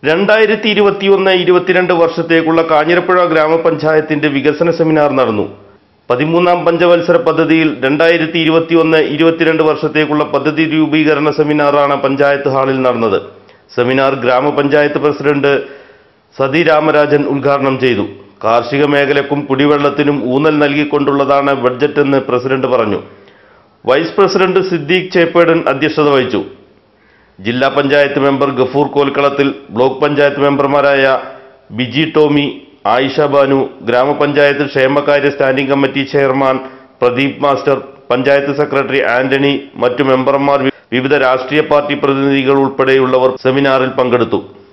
രണ്ടായിരത്തി ഇരുപത്തിയൊന്ന് ഇരുപത്തിരണ്ട് വർഷത്തേക്കുള്ള കാഞ്ഞിരപ്പുഴ ഗ്രാമപഞ്ചായത്തിന്റെ വികസന സെമിനാർ നടന്നു പതിമൂന്നാം പഞ്ചവത്സര പദ്ധതിയിൽ രണ്ടായിരത്തി ഇരുപത്തിയൊന്ന് ഇരുപത്തിരണ്ട് വർഷത്തേക്കുള്ള പദ്ധതി രൂപീകരണ സെമിനാറാണ് പഞ്ചായത്ത് ഹാളിൽ നടന്നത് സെമിനാർ ഗ്രാമപഞ്ചായത്ത് പ്രസിഡന്റ് സതി രാമരാജൻ ഉദ്ഘാടനം ചെയ്തു കാർഷിക മേഖലക്കും കുടിവെള്ളത്തിനും ഊന്നൽ നൽകിക്കൊണ്ടുള്ളതാണ് ബഡ്ജറ്റ് എന്ന് പ്രസിഡന്റ് പറഞ്ഞു വൈസ് പ്രസിഡന്റ് സിദ്ദീഖ് ചേപ്പേടൻ അധ്യക്ഷത വഹിച്ചു ജില്ലാ പഞ്ചായത്ത് മെമ്പർ ഗഫൂർ കോൽക്കളത്തിൽ ബ്ലോക്ക് പഞ്ചായത്ത് മെമ്പർമാരായ ബിജി ടോമി ആയിഷ ബാനു ഗ്രാമപഞ്ചായത്ത് ക്ഷേമകാര്യ standing committee chairman Pradeep master panchayat secretary Antony മറ്റു മെമ്പർമാർ വിവിധ രാഷ്ട്രീയ പാർട്ടി പ്രതിനിധികൾ ഉൾപ്പെടെയുള്ളവർ സെമിനാറിൽ പങ്കെടുത്തു